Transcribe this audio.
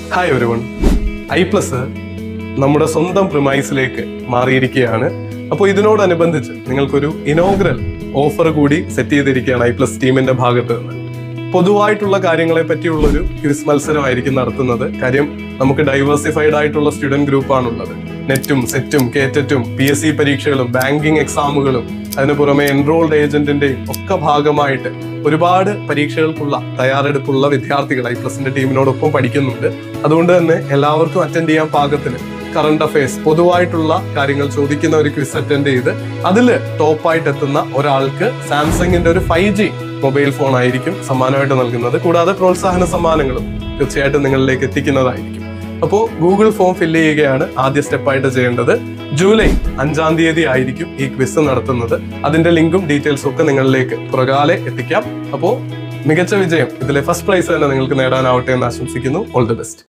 hi ഒരുവൺ I plus നമ്മുടെ സ്വന്തം പ്രിമൈസിലേക്ക് മാറിയിരിക്കുകയാണ് അപ്പോൾ ഇതിനോടനുബന്ധിച്ച് നിങ്ങൾക്കൊരു ഇനോഗ്രൽ ഓഫർ കൂടി സെറ്റ് ചെയ്തിരിക്കുകയാണ് ഐ പ്ലസ് ടീമിന്റെ ഭാഗത്ത് നിന്ന് പൊതുവായിട്ടുള്ള കാര്യങ്ങളെ പറ്റിയുള്ള ഒരു ക്വിസ് മത്സരമായിരിക്കും നടത്തുന്നത് കാര്യം നമുക്ക് ഡൈവേഴ്സിഫൈഡ് ആയിട്ടുള്ള സ്റ്റുഡന്റ് ഗ്രൂപ്പാണുള്ളത് നെറ്റും സെറ്റും കേറ്ററ്റും പി എസ് സി പരീക്ഷകളും ബാങ്കിങ് എക്സാമുകളും അതിന് പുറമെ എൻറോൾഡ് ഏജന്റിന്റെയും ഒക്കെ ഭാഗമായിട്ട് ഒരുപാട് പരീക്ഷകൾക്കുള്ള തയ്യാറെടുപ്പുള്ള വിദ്യാർത്ഥികൾ ഐ പ്ലസിന്റെ ടീമിനോടൊപ്പം പഠിക്കുന്നുണ്ട് അതുകൊണ്ട് തന്നെ എല്ലാവർക്കും അറ്റൻഡ് ചെയ്യാൻ പാകത്തിന് കറണ്ട് അഫയേഴ്സ് പൊതുവായിട്ടുള്ള കാര്യങ്ങൾ ചോദിക്കുന്ന ഒരു ക്വിസ് അറ്റൻഡ് ചെയ്ത് അതിൽ ടോപ്പായിട്ട് എത്തുന്ന ഒരാൾക്ക് സാംസങ്ങിന്റെ ഒരു ഫൈവ് ജി മൊബൈൽ ഫോൺ ആയിരിക്കും സമ്മാനമായിട്ട് നൽകുന്നത് കൂടാതെ പ്രോത്സാഹന സമ്മാനങ്ങളും തീർച്ചയായിട്ടും നിങ്ങളിലേക്ക് എത്തിക്കുന്നതായിരിക്കും അപ്പോൾ ഗൂഗിൾ ഫോം ഫില്ല് ചെയ്യുകയാണ് ആദ്യ സ്റ്റെപ്പായിട്ട് ചെയ്യേണ്ടത് ജൂലൈ അഞ്ചാം തീയതി ആയിരിക്കും ഈ ക്വിസ് നടത്തുന്നത് അതിന്റെ ലിങ്കും ഡീറ്റെയിൽസും ഒക്കെ നിങ്ങളിലേക്ക് പുറകാലെ എത്തിക്കാം അപ്പോൾ മികച്ച വിജയം ഇതിലെ ഫസ്റ്റ് പ്രൈസ് തന്നെ നിങ്ങൾക്ക് നേടാനാവട്ടെ എന്ന് ആശംസിക്കുന്നു ഓൾ ദി ബെസ്റ്റ്